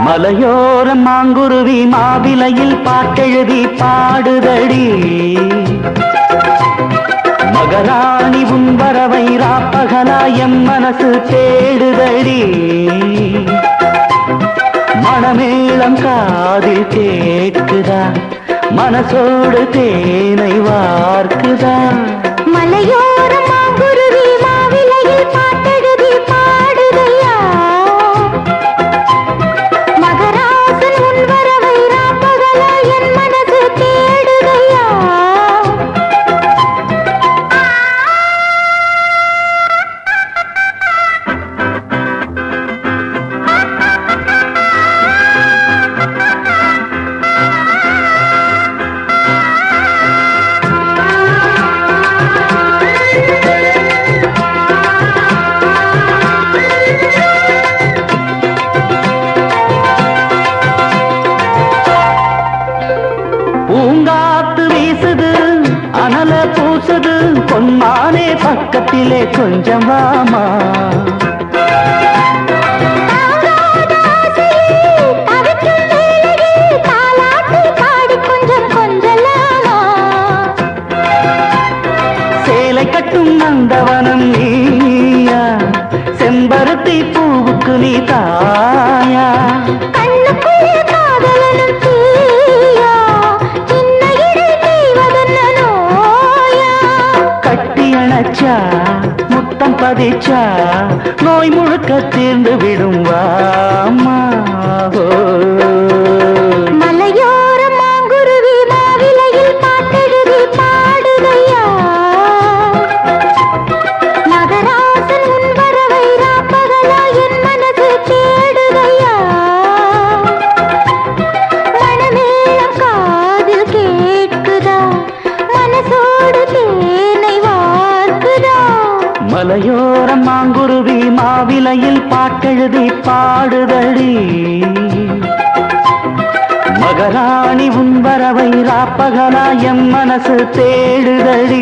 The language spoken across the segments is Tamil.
மலையோர மாங்குருவி மாவிலையில் பாட்டெழுதி பாடுதடி மகராணி உன் வரவை ராப்பகலாயம் மனசு தேடுதடி மணமேளம் காதில் கேட்குதா மனசோடு தேனை வார்க்குதா மலையோரம் மாங்குருவி மாவிலையில் பாட்டெழுதி பாடுதையா மகராசன் உன் வரவை ராப்பகலா என் மனசு தேடுதையா பூங்காத்து வீசுது அனல பூசுது பொன்மானே பக்கத்திலே கொஞ்சம் வாமா தாங்காத ஆசையில் தவிக்கும் வேளையில் தாலாட்டு பாடி கொஞ்சம் கொஞ்சலாமா சேலை கட்டும் நந்தவனம் நீயா செம்பருத்தி பூவுக்கு நீ தாயா கண்ணுக்குள்ளே காதலனும் தீயா சின்ன இடை செய்வதென்ன நோயா கட்டி அணைச்சா முத்தம் பதிச்சா நோய் முழுக்க தீர்ந்து விடும் வாமா ஓ. மலையோர மாங்குருவி மாவிலையில் பாட்டெழுதி பாடுதையா மகராசன் உன் வரவை ராப்பகலா என் மனசு தேடுதையா மனமேளம் காதில் கேட்குதா மனசோடு தேனை வார்க்குதா மலையோரம் மாங்குருவி மாவிலையில் பாட்டெழுதி பாடுதடி மகராணி உன் வரவை ராப்பகலா எம் மனசு தேடுதடி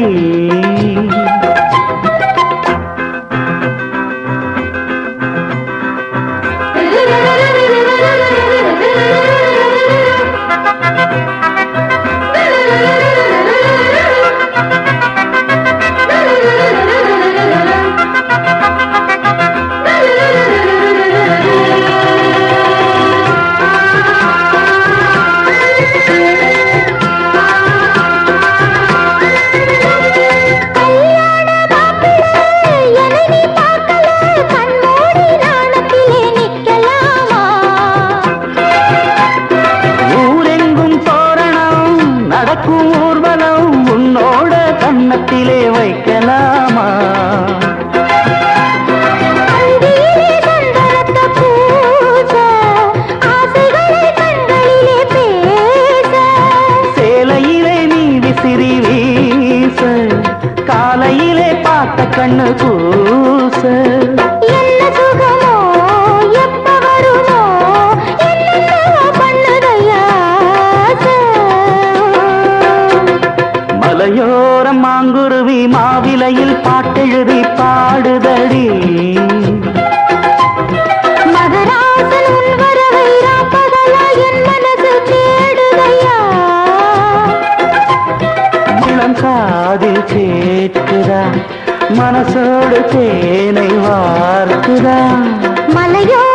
கல்யாண மாப்பிள்ளை, என்னை நீ பார்க்கல, கண்மூடி நாணத்திலே நிற்கலாமா? ஊரெங்கும் தோரணம் நடக்கும் ஊர்வலம் உன்னோட கண்ணத்திலே வைக்கலாமா அந்தியிலே சந்தனத்த பூச, ஆசைகளை கண்களிலே பேச. சேலையிலே நீ விசிறி வீச காலையிலே பார்த்த கண்ணு கூச என்ன சுகமோ, எப்ப வருமோ, என்னென்னவோ பண்ணுதையா ஆசை. மலையோரம் மாங்குருவி மாவிலையில் பாட்டெழுதி பாடுதடி மகராசன் உன் வரவை ராப்பகலா என் மனசு தேடுதையா இளம் காதில் கேட்குதா மனசோடு தேனை வார்க்குதா மலையோ